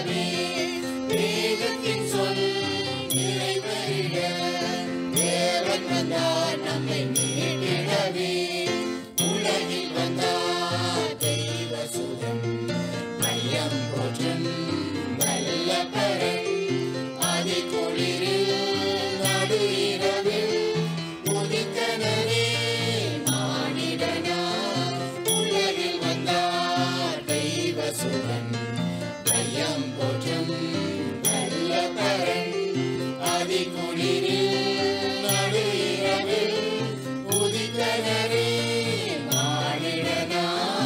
வந்தாரே வேதத்தின் சொல் நிறைவேறிட தேவன் வந்தார் நம்மை மீட்டிடவே உலகில் வந்தார் தெய்வ சுதன் மையம் போற்றும் வல்ல பரன் அதி குளிரில் நடு இரவில் உதித்தனரே மானிடனா உலகில் வந்தார் தெய்வ சுதன் மையம் போற்றும் வல்ல பரன் அதி குளிரில் நடு இரவில் உதித்தனரே மானிடனா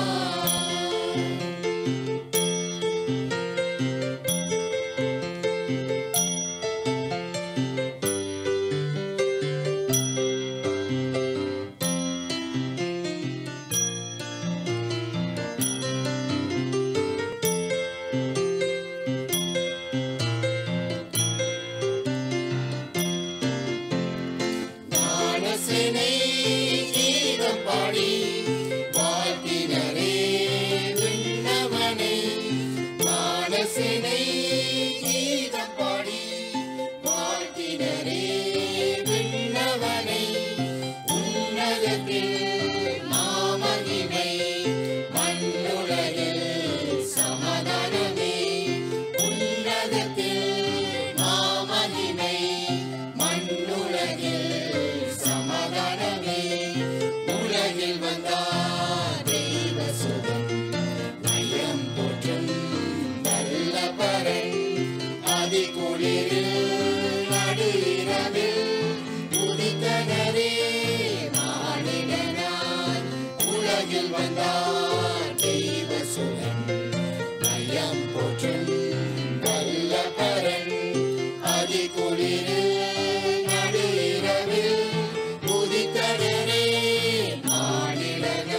ஞானசேனை கீதம் பாடி வாழ்த்தினரே விண்ணவனை ஞானசேனை கீதம் பாடி வாழ்த்தினரே விண்ணவனை உன்னதத்தில் மாமகிமை மண்ணுலகில் சமாதானமே உன்னதத்தில் மாமகிமை மண்ணுலகில் சமாதானமே உலகில் வந்தார் தெய்வ சுகம் மையம் போற்றும் நல்ல பரன் அதி குளிரில் நடு இரவில் உதித்தனரே மானிடனாய் உலகில் வந்தார் தெய்வ சுகம் மையம் போற்றும் நல்ல பரன் அதி குளிரில் நடு இரவில் உதித்தனரே மானிடனாய்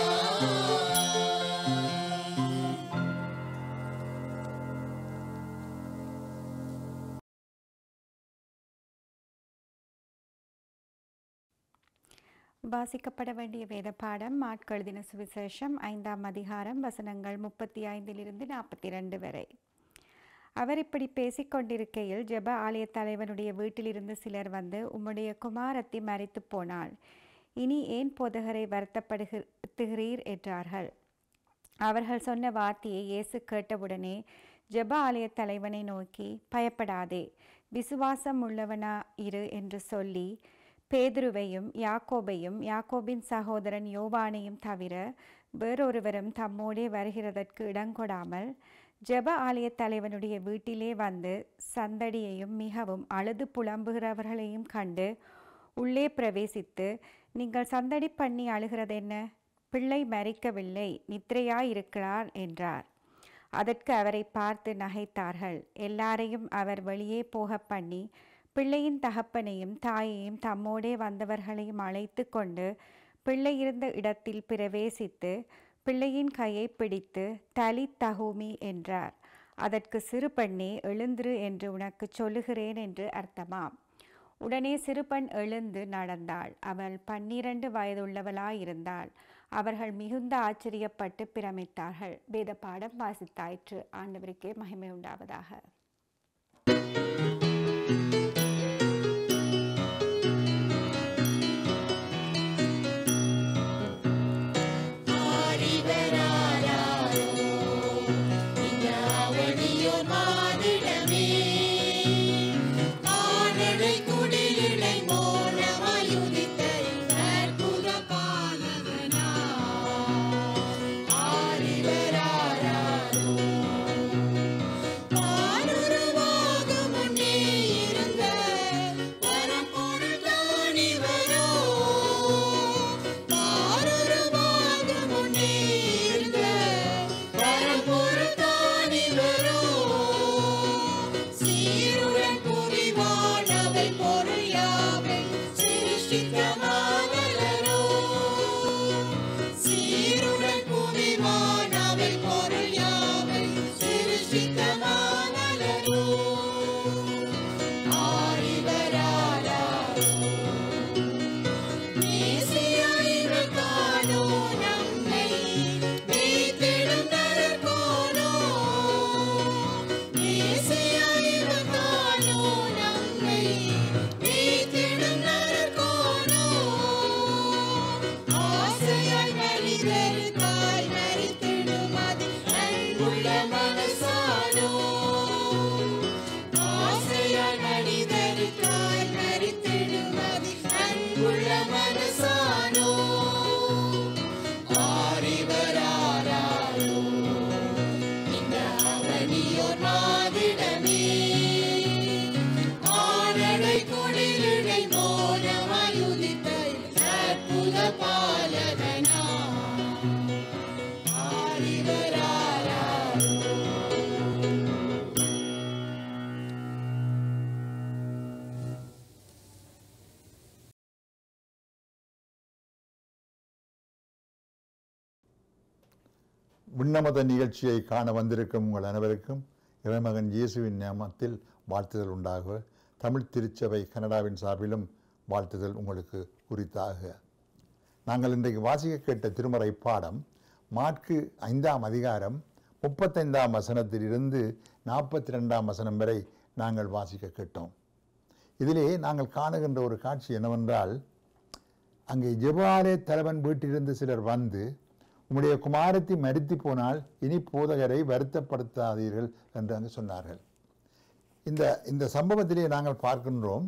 வாசிக்கப்பட வேண்டிய வேத பாடம் ஆட்கெழுதின சுவிசேஷம் ஐந்தாம் அதிகாரம் வசனங்கள் முப்பத்தி ஐந்திலிருந்து நாற்பத்தி ரெண்டு வரை அவர் இப்படி பேசிக் கொண்டிருக்கையில் ஜெப ஆலய தலைவனுடைய வீட்டிலிருந்து சிலர் வந்து உம்முடைய குமாரத்தி மரித்து போனாள் இனி ஏன் போதகரை வருத்தப்படுகிறீர் என்றார்கள் அவர்கள் சொன்ன வார்த்தையை இயேசு கேட்டவுடனே ஜெப ஆலய தலைவனை நோக்கி பயப்படாதே விசுவாசம் உள்ளவனா இரு என்று சொல்லி பேதுருவையும் யாக்கோபையும் யாக்கோபின் சகோதரன் யோவானையும் தவிர வேறொருவரும் தம்மோடே வருகிறதற்கு இடங்கொடாமல் ஜெப ஆலய தலைவனுடைய வீட்டிலே வந்து சந்தடியையும் மிகவும் அழுது புலம்புகிறவர்களையும் கண்டு உள்ளே பிரவேசித்து நீங்கள் சந்தடி பண்ணி அழுகிறதென்ன பிள்ளை மரிக்கவில்லை நித்திரையாயிருக்கிறார் என்றார் அதற்கு அவரை பார்த்து நகைத்தார்கள் எல்லாரையும் அவர் வெளியே போக பண்ணி பிள்ளையின் தகப்பனையும் தாயையும் தம்மோடே வந்தவர்களையும் அழைத்து கொண்டு பிள்ளை இருந்த இடத்தில் பிரவேசித்து பிள்ளையின் கையை பிடித்து தலி தகூமி என்றார் அதற்கு சிறு பெண்ணே எழுந்திரு என்று உனக்கு சொல்லுகிறேன் என்று அர்த்தமாம் உடனே சிறுபெண் எழுந்து நடந்தாள் அவள் பன்னிரண்டு வயதுள்ளவளாயிருந்தாள் அவர்கள் மிகுந்த ஆச்சரியப்பட்டு பிரமித்தார்கள் வேத பாடம் வாசித்தாயிற்று ஆண்டவருக்கே மகிமை உண்டாவதாக ஆரிவராரோ, இந்த அவனியோர் மாதிடமே. கானடை குடிலிடை மோனமாயுதித்த இந்த அற்புத பாலகனா. ஆரிவராரோ, வானுருவாகும் முன்னே அவனியோர் மாதிடமே ஆனடை கொடியிழை மோனமாயுதித்த அற்புத பாலகனா ஆரிவராரா விண்ணமத நிகழ்ச்சியை காண வந்திருக்கும் உங்கள் அனைவருக்கும் இறைமகன் இயேசுவின் நாமத்தில் வாழ்த்துதல் உண்டாக தமிழ் திருச்சபை கனடாவின் சார்பிலும் வாழ்த்துதல் உங்களுக்கு குறித்தாக நாங்கள் இன்றைக்கு வாசிக்க கேட்ட திருமறை பாடம் மாற்கு ஐந்தாம் அதிகாரம் முப்பத்தைந்தாம் வசனத்திலிருந்து நாற்பத்தி ரெண்டாம் வசனம் வரை நாங்கள் வாசிக்க கேட்டோம் இதிலே நாங்கள் காணுகின்ற ஒரு காட்சி என்னவென்றால் அங்கே ஜெபாலே தலைவன் வீட்டிலிருந்து சிலர் வந்து உம்முடைய குமாரத்தி மரித்து போனால் இனி போதகரை வருத்தப்படுத்தாதீர்கள் என்று அங்கு சொன்னார்கள் இந்த இந்த சம்பவத்திலே நாங்கள் பார்க்கின்றோம்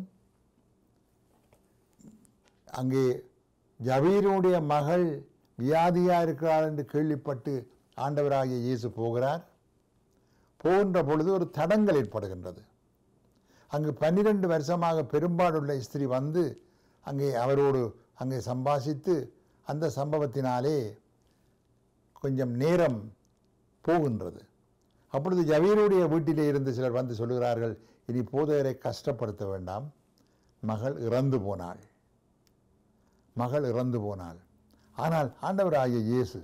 அங்கே ஜவீருடைய மகள் வியாதியா இருக்கிறாள் என்று கேள்விப்பட்டு ஆண்டவராகிய இயேசு போகிறார் போகின்ற பொழுது ஒரு தடங்கள் ஏற்படுகின்றது அங்கு பன்னிரண்டு வருஷமாக பெரும்பாலுள்ள ஸ்திரீ வந்து அங்கே அவரோடு அங்கே சம்பாஷித்து அந்த சம்பவத்தினாலே கொஞ்சம் நேரம் போகின்றது அப்பொழுது ஜவீருடைய வீட்டிலே இருந்து சிலர் வந்து சொல்லுகிறார்கள் இனி போதகரை கஷ்டப்படுத்த வேண்டாம் மகள் இறந்து போனாள் மகள் இறந்து போனாள் ஆனால் ஆண்டவராகிய இயேசு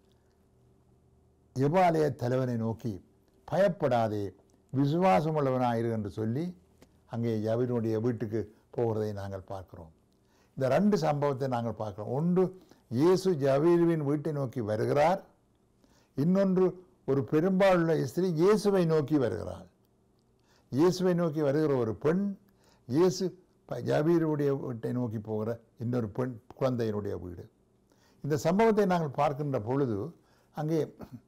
எவ்வாலய தலைவனை நோக்கி பயப்படாதே விசுவாசமுள்ளவனாயிரு என்று சொல்லி அங்கே யவனுடைய வீட்டுக்கு போகிறதை நாங்கள் பார்க்கிறோம் இந்த ரெண்டு சம்பவத்தை நாங்கள் பார்க்கிறோம் ஒன்று இயேசு ஜவீருவின் வீட்டை நோக்கி வருகிறார் இன்னொன்று ஒரு பெரும்பாலுள்ள ஸ்திரீ இயேசுவை நோக்கி வருகிறாள் இயேசுவை நோக்கி வருகிற ஒரு பெண் இயேசு ப- ஜபீருடைய வீட்டை நோக்கி போகிற இன்னொரு பெண் குழந்தையினுடைய வீடு இந்த சம்பவத்தை நாங்கள் பார்க்கின்ற பொழுது அங்கே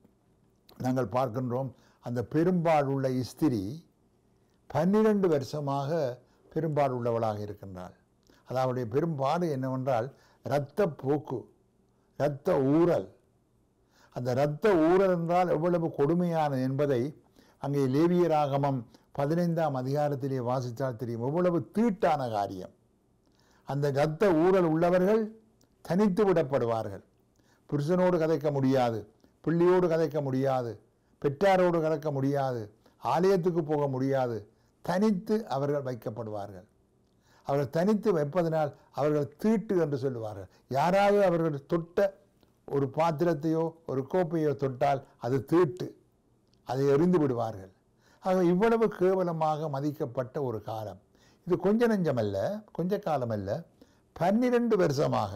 நாங்கள் பார்க்கின்றோம் அந்த பெரும்பாலுள்ள ஸ்திரீ பன்னிரண்டு வருஷமாக பெரும்பாடுள்ளவளாக இருக்கின்றாள் அதாவது பெரும்பாடு என்னவென்றால் இரத்த போக்கு இரத்த ஊறல் அந்த இரத்த ஊறல் என்றால் எவ்வளவு கொடுமையானது என்பதை அங்கே லேவியராகமம் பதினைந்தாம் அதிகாரத்திலே வாசித்தால் தெரியும் எவ்வளவு தீட்டான காரியம் அந்த இரத்த ஊறல் உள்ளவர்கள் தனித்து விடப்படுவார்கள் புருஷனோடு கதைக்க முடியாது பிள்ளையோடு கதைக்க முடியாது பெற்றாரோடு கதைக்க முடியாது ஆலயத்துக்கு போக முடியாது தனித்து அவர்கள் வைக்கப்படுவார்கள் அவர்கள் தனித்து வைப்பதனால் அவர்கள் தீட்டு என்று சொல்லுவார்கள் யாராவது அவர்கள் தொட்ட ஒரு பாத்திரத்தையோ ஒரு கோப்பையோ தொட்டால் அது தீட்டு அதை எறிந்து விடுவார்கள் ஆக இவ்வளவு கேவலமாக மதிக்கப்பட்ட ஒரு காலம் இது கொஞ்ச நெஞ்சமல்ல கொஞ்ச காலம் அல்ல பன்னிரண்டு வருஷமாக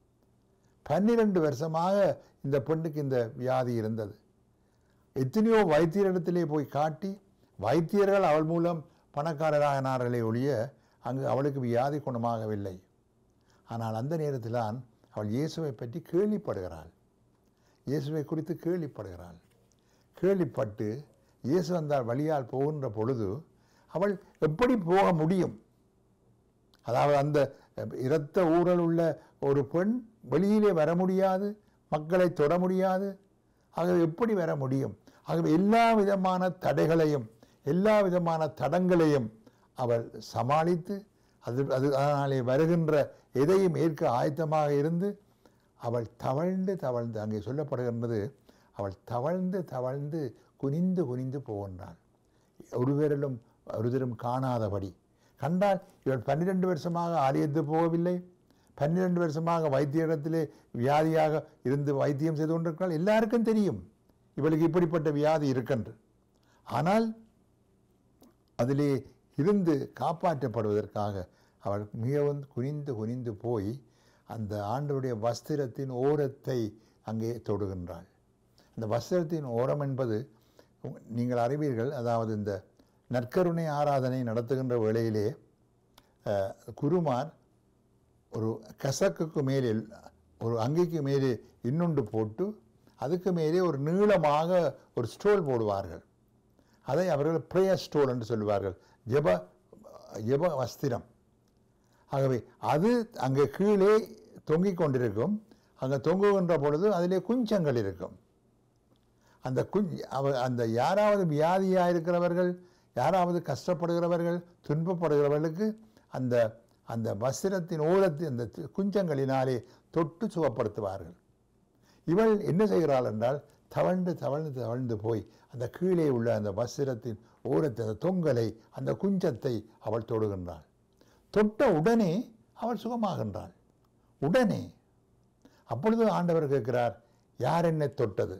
பன்னிரண்டு வருஷமாக இந்த பெண்ணுக்கு இந்த வியாதி இருந்தது எத்தனையோ வைத்தியரிடத்திலே போய் காட்டி வைத்தியர்கள் அவள் மூலம் பணக்காரராகினார்களே ஒழிய அங்கு அவளுக்கு வியாதி குணமாகவில்லை ஆனால் அந்த நேரத்தில் தான் அவள் இயேசுவை பற்றி கேள்விப்படுகிறாள் இயேசுவை குறித்து கேள்விப்படுகிறாள் கேள்விப்பட்டு இயேசு வந்தால் வழியால் போகின்ற பொழுது அவள் எப்படி போக முடியும் அதாவது அந்த இரத்த ஊழல் உள்ள ஒரு பெண் வெளியிலே வர முடியாது மக்களை தொட முடியாது ஆகவே எப்படி வர முடியும் ஆகவே எல்லா விதமான தடைகளையும் எல்லா விதமான தடங்களையும் அவள் சமாளித்து அது அது அதனாலே வருகின்ற எதையும் ஏற்க ஆயத்தமாக இருந்து அவள் தவழ்ந்து தவழ்ந்து அங்கே சொல்லப்படுகின்றது அவள் தவழ்ந்து தவழ்ந்து குனிந்து குனிந்து போகின்றாள் ஒருவரிலும் ஒருதரும் காணாதபடி கண்டால் இவள் பன்னிரண்டு வருஷமாக ஆலயத்துக்கு போகவில்லை பன்னிரண்டு வருஷமாக வைத்தியரிடத்திலே வியாதியாக இருந்து வைத்தியம் செய்து கொண்டிருக்கிறாள் எல்லாருக்கும் தெரியும் இவளுக்கு இப்படிப்பட்ட வியாதி இருக்கென்று ஆனால் அதிலே இருந்து காப்பாற்றப்படுவதற்காக அவள் மிகவும் குனிந்து குனிந்து போய் அந்த ஆண்டவருடைய வஸ்திரத்தின் ஓரத்தை அங்கே தொடுகின்றாள் அந்த வஸ்திரத்தின் ஓரம் என்பது உங்க- நீங்கள் அறிவீர்கள் அதாவது இந்த நற்கருணை ஆராதனை நடத்துகின்ற வேளையிலே அஹ், குருமார் ஒரு கசக்குக்கு மேலே ஒரு அங்கிக்கு மேலே இன்னொன்று போட்டு அதுக்கு மேலே ஒரு நீளமாக ஒரு ஸ்டோல் போடுவார்கள் அதை அவர்கள் ப்ரேயர் ஸ்டோல் என்று சொல்லுவார்கள் ஜெப ஜெப வஸ்திரம் ஆகவே அது அங்கே கீழே தொங்கிக் கொண்டிருக்கும் அங்கே தொங்குகின்ற பொழுது அதிலே குஞ்சங்கள் இருக்கும் அந்த குஞ் அவ அந்த யாராவது வியாதியாக இருக்கிறவர்கள் யாராவது கஷ்டப்படுகிறவர்கள் துன்பப்படுகிறவர்களுக்கு அந்த அந்த வஸ்திரத்தின் ஓரத்தின் அந்த தி- குஞ்சங்களினாலே தொட்டு சுகப்படுத்துவார்கள் இவள் என்ன செய்கிறாள் என்றால் தவழ்ந்து தவழ்ந்து தவழ்ந்து போய் அந்த கீழே உள்ள அந்த வஸ்திரத்தின் ஓரத்தை அந்த தொங்கலை அந்த குஞ்சத்தை அவள் தொடுகின்றாள் தொட்ட உடனே அவள் சுகமாகின்றாள் உடனே அப்பொழுது ஆண்டவர் கேட்கிறார் யார் என்னை தொட்டது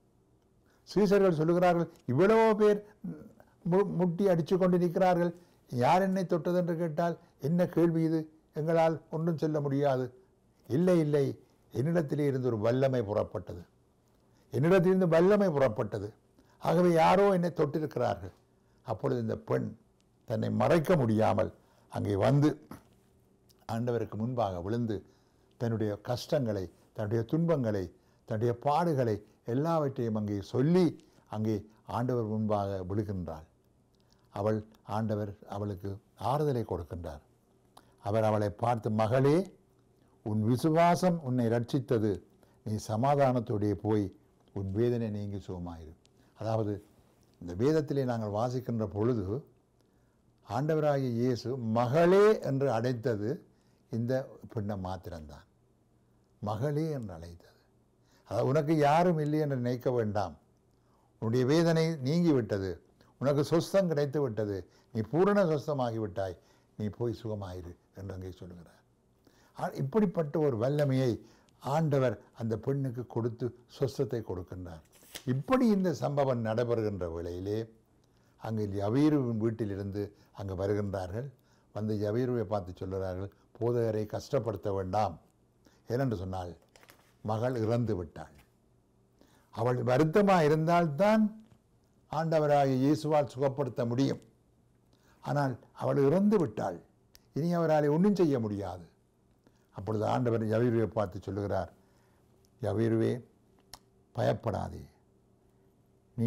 சீசர்கள் சொல்லுகிறார்கள் இவ்வளவோ பேர் மு- முட்டி அடித்து கொண்டு நிற்கிறார்கள் யார் என்னை தொட்டது என்று கேட்டால் என்ன கேள்வி இது எங்களால் ஒன்றும் சொல்ல முடியாது இல்லை இல்லை என்னிடத்திலே இருந்து ஒரு வல்லமை புறப்பட்டது என்னிடத்திலிருந்து வல்லமை புறப்பட்டது ஆகவே யாரோ என்னை தொட்டிருக்கிறார்கள் அப்பொழுது இந்த பெண் தன்னை மறைக்க முடியாமல் அங்கே வந்து ஆண்டவருக்கு முன்பாக விழுந்து தன்னுடைய கஷ்டங்களை தன்னுடைய துன்பங்களை தன்னுடைய பாடுகளை எல்லாவற்றையும் அங்கே சொல்லி அங்கே ஆண்டவர் முன்பாக விழுகின்றாள் அவள் ஆண்டவர் அவளுக்கு ஆறுதலை கொடுக்கின்றார் அவர் அவளை பார்த்து மகளே உன் விசுவாசம் உன்னை ரட்சித்தது நீ சமாதானத்தோடே போய் உன் வேதனை நீங்கி சுகமாயிரு அதாவது இந்த வேதத்திலே நாங்கள் வாசிக்கின்ற பொழுது ஆண்டவராகிய இயேசு மகளே என்று அழைத்தது இந்த பெண்ணை மாத்திரம்தான் மகளே என்று அழைத்தது அதாவது உனக்கு யாரும் இல்லை என்று நினைக்க வேண்டாம் உன்னுடைய வேதனை நீங்கிவிட்டது உனக்கு சொஸ்தம் கிடைத்து விட்டது நீ பூரண சொஸ்தமாகி விட்டாய் நீ போய் சுகமாயிரு என்று அங்கே சொல்கிறார் ஆ- இப்படிப்பட்ட ஒரு வல்லமையை ஆண்டவர் அந்த பெண்ணுக்கு கொடுத்து சொஸ்தத்தை கொடுக்கின்றார் இப்படி இந்த சம்பவம் நடைபெறுகின்ற வேளையிலே அங்கே யவீருவின் வீட்டிலிருந்து அங்கே வருகின்றார்கள் வந்து யவீருவை பார்த்து சொல்லுகிறார்கள் போதகரை கஷ்டப்படுத்த வேண்டாம் ஏனென்று சொன்னால் மகள் இறந்து விட்டாள் அவள் வருத்தமாக இருந்தால்தான் ஆண்டவராகிய இயேசுவால் சுகப்படுத்த முடியும் ஆனால் அவள் இறந்து விட்டாள் இனி அவரால் ஒன்றும் செய்ய முடியாது அப்பொழுது ஆண்டவர் யவீருவை பார்த்து சொல்லுகிறார் யவீருவே பயப்படாதே நீ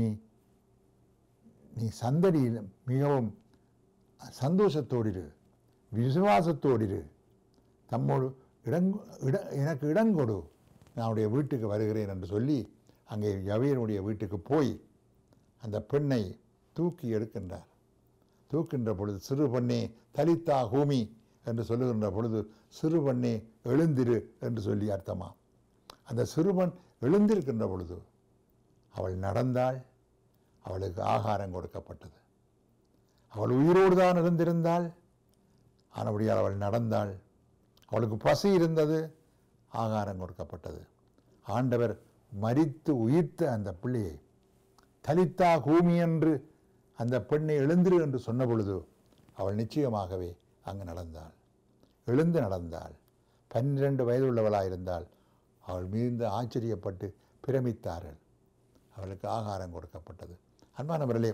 நீ சந்தடியில் மிகவும் சந்தோஷத்தோடிரு விசுவாசத்தோடிரு தம்மோடு இடங் இட எனக்கு இடங்கொடு நான் உடைய வீட்டுக்கு வருகிறேன் என்று சொல்லி அங்கே யவீரனுடைய வீட்டுக்கு போய் அந்த பெண்ணை தூக்கி எடுக்கின்றார் தூக்கின்ற பொழுது சிறு பெண்ணே தலித்தா ஹூமி என்று சொல்லுகின்ற பொழுது சிறு பெண்ணே எழுந்திரு என்று சொல்லி அர்த்தமா அந்த சிறுவன் எழுந்திருக்கின்ற பொழுது அவள் நடந்தாள் அவளுக்கு ஆகாரம் கொடுக்கப்பட்டது அவள் உயிரோடு தான் இருந்திருந்தாள் ஆனபடியால் அவள் நடந்தாள் அவளுக்கு பசி இருந்தது ஆகாரம் கொடுக்கப்பட்டது ஆண்டவர் மரித்து உயிர்த்த அந்த பிள்ளையை தலித்தா கூமி என்று அந்த பெண்ணை எழுந்திரு என்று சொன்ன பொழுது அவள் நிச்சயமாகவே அங்கு நடந்தாள் எழுந்து நடந்தாள் பன்னிரண்டு வயதுள்ளவளாயிருந்தாள் அவள் மிகுந்த ஆச்சரியப்பட்டு பிரமித்தார்கள் அவளுக்கு ஆகாரம் கொடுக்கப்பட்டது அன்பானவர்களே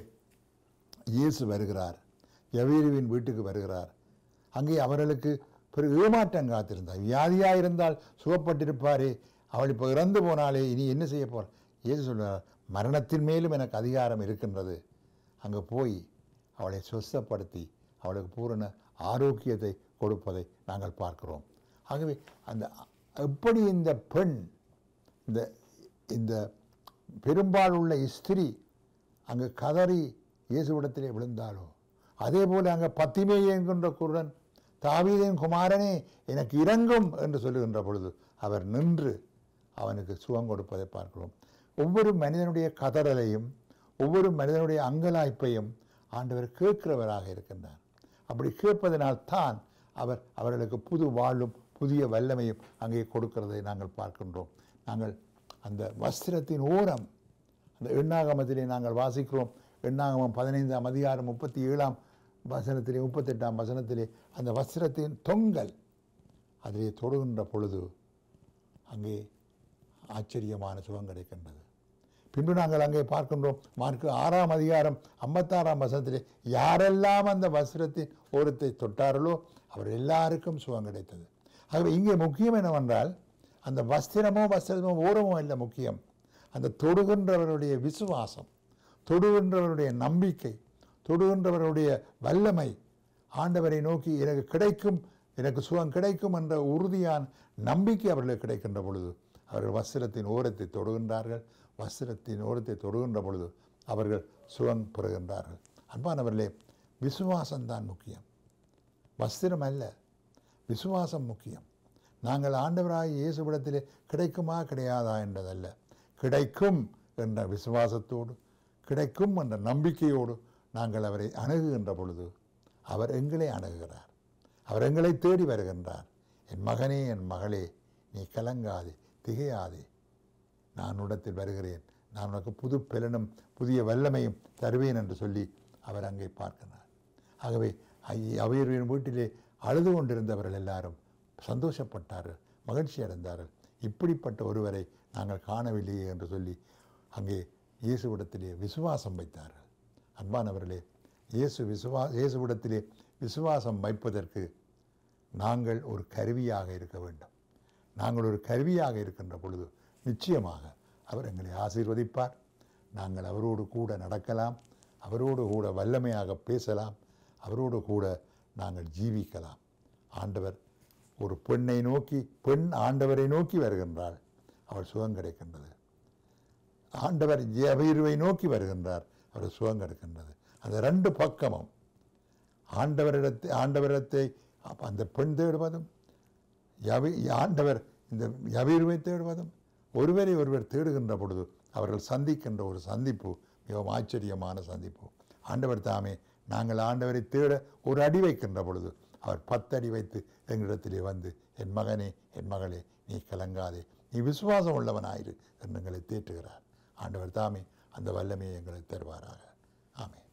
இயேசு வருகிறார் யவீருவின் வீட்டுக்கு வருகிறார் அங்கே அவர்களுக்கு பிறகு ஏமாற்றம் காத்திருந்தார் வியாதியாக இருந்தால் சுகப்பட்டிருப்பாரே அவள் இப்போ இறந்து போனாலே இனி என்ன செய்ய போகிறார் இயேசு சொல்கிறார் மரணத்தின் மேலும் எனக்கு அதிகாரம் இருக்கின்றது அங்கே போய் அவளை சொஸ்தப்படுத்தி அவளுக்கு பூரண ஆரோக்கியத்தை கொடுப்பதை நாங்கள் பார்க்கிறோம் ஆகவே அந்த எப்படி இந்த பெண் இந்த இந்த பெரும்பாலுள்ள ஸ்திரீ அங்கு கதறி இயேசுவிடத்திலே விழுந்தாளோ அதே போல அங்கே பத்திமே என்கின்ற குருடன் தாவீதின் குமாரனே எனக்கு இறங்கும் என்று சொல்லுகின்ற பொழுது அவர் நின்று அவனுக்கு சுகம் கொடுப்பதை பார்க்கிறோம் ஒவ்வொரு மனிதனுடைய கதறலையும் ஒவ்வொரு மனிதனுடைய அங்கலாய்ப்பையும் ஆண்டவர் கேட்கிறவராக இருக்கின்றார் அப்படி கேட்பதனால் தான் அவர் அவர்களுக்கு புது வாழும் புதிய வல்லமையும் அங்கே கொடுக்கிறதை நாங்கள் பார்க்கின்றோம் நாங்கள் அந்த வஸ்திரத்தின் ஓரம் அந்த எண்ணாகமத்திலே நாங்கள் வாசிக்கிறோம் எண்ணாகமம் பதினைந்தாம் அதிகாரம் முப்பத்தி ஏழாம் வசனத்திலே முப்பத்தெட்டாம் வசனத்திலே அந்த வஸ்திரத்தின் தொங்கல் அதிலே தொடுகின்ற பொழுது அங்கே ஆச்சரியமான சுகம் கிடைக்கின்றது பின்பு நாங்கள் அங்கே பார்க்கின்றோம் மார்க்கு ஆறாம் அதிகாரம் ஐம்பத்தாறாம் வசனத்திலே யாரெல்லாம் அந்த வஸ்திரத்தின் ஓரத்தை தொட்டார்களோ அவர் எல்லாருக்கும் சுகம் கிடைத்தது ஆகவே இங்கே முக்கியம் என்னவென்றால் அந்த வஸ்திரமோ வஸ்திரமோ ஓரமோ இல்லை முக்கியம் அந்த தொடுகின்றவருடைய விசுவாசம் தொடுகின்றவருடைய நம்பிக்கை தொடுகின்றவருடைய வல்லமை ஆண்டவரை நோக்கி எனக்கு கிடைக்கும் எனக்கு சுகம் கிடைக்கும் என்ற உறுதியான நம்பிக்கை அவர்களுக்கு கிடைக்கின்ற பொழுது அவர்கள் வஸ்திரத்தின் ஓரத்தை தொடுகின்றார்கள் வஸ்திரத்தின் ஓரத்தை தொடுகின்ற பொழுது அவர்கள் சுகம் பெறுகின்றார்கள் அன்பானவர்களே விசுவாசம்தான் முக்கியம் வஸ்திரம் அல்ல விசுவாசம் முக்கியம் நாங்கள் ஆண்டவராய் இயேசுவிடத்திலே கிடைக்குமா கிடையாதா என்றதல்ல கிடைக்கும் என்ற விசுவாசத்தோடு கிடைக்கும் என்ற நம்பிக்கையோடு நாங்கள் அவரை அணுகுகின்ற பொழுது அவர் எங்களை அணுகுகிறார் அவர் எங்களை தேடி வருகின்றார் என் மகனே என் மகளே நீ கலங்காதே திகையாதே நான் உடத்தில் வருகிறேன் நான் உனக்கு புது பெலனும் புதிய வல்லமையும் தருவேன் என்று சொல்லி அவர் அங்கே பார்க்கிறார் ஆகவே அவையரின் வீட்டிலே அழுது கொண்டிருந்தவர்கள் எல்லாரும் சந்தோஷப்பட்டார்கள் மகிழ்ச்சி அடைந்தார்கள் இப்படிப்பட்ட ஒருவரை நாங்கள் காணவில்லையே என்று சொல்லி அங்கே இயேசுவிடத்திலே விசுவாசம் வைத்தார்கள் அன்பானவர்களே இயேசு விசுவா இயேசுவிடத்திலே விசுவாசம் வைப்பதற்கு நாங்கள் ஒரு கருவியாக இருக்க வேண்டும் நாங்கள் ஒரு கருவியாக இருக்கின்ற பொழுது நிச்சயமாக அவர் எங்களை ஆசீர்வதிப்பார் நாங்கள் அவரோடு கூட நடக்கலாம் அவரோடு கூட வல்லமையாக பேசலாம் அவரோடு கூட நாங்கள் ஜீவிக்கலாம் ஆண்டவர் ஒரு பெண்ணை நோக்கி பெண் ஆண்டவரை நோக்கி வருகின்றாள் அவள் சுகம் கிடைக்கின்றது ஆண்டவர் ஜெபீருவை நோக்கி வருகின்றார் அவர் சுகம் கிடைக்கின்றது அந்த ரெண்டு பக்கமும் ஆண்டவரிடத்தை ஆண்டவரிடத்தை அப்ப அந்த பெண் தேடுவதும் யவி ஆண்டவர் இந்த யவீருவை தேடுவதும் ஒருவரை ஒருவர் தேடுகின்ற பொழுது அவர்கள் சந்திக்கின்ற ஒரு சந்திப்பு மிகவும் ஆச்சரியமான சந்திப்பு ஆண்டவர் தாமே நாங்கள் ஆண்டவரை தேட ஒரு அடி வைக்கின்ற பொழுது அவர் பத்தடி வைத்து எங்களிடத்திலே வந்து என் மகனே என் மகளே நீ கலங்காதே நீ விசுவாசம் உள்ளவனாயிரு என்று எங்களை தேற்றுகிறார் ஆண்டவர் தாமே அந்த வல்லமையை எங்களுக்கு தருவாராக ஆமென்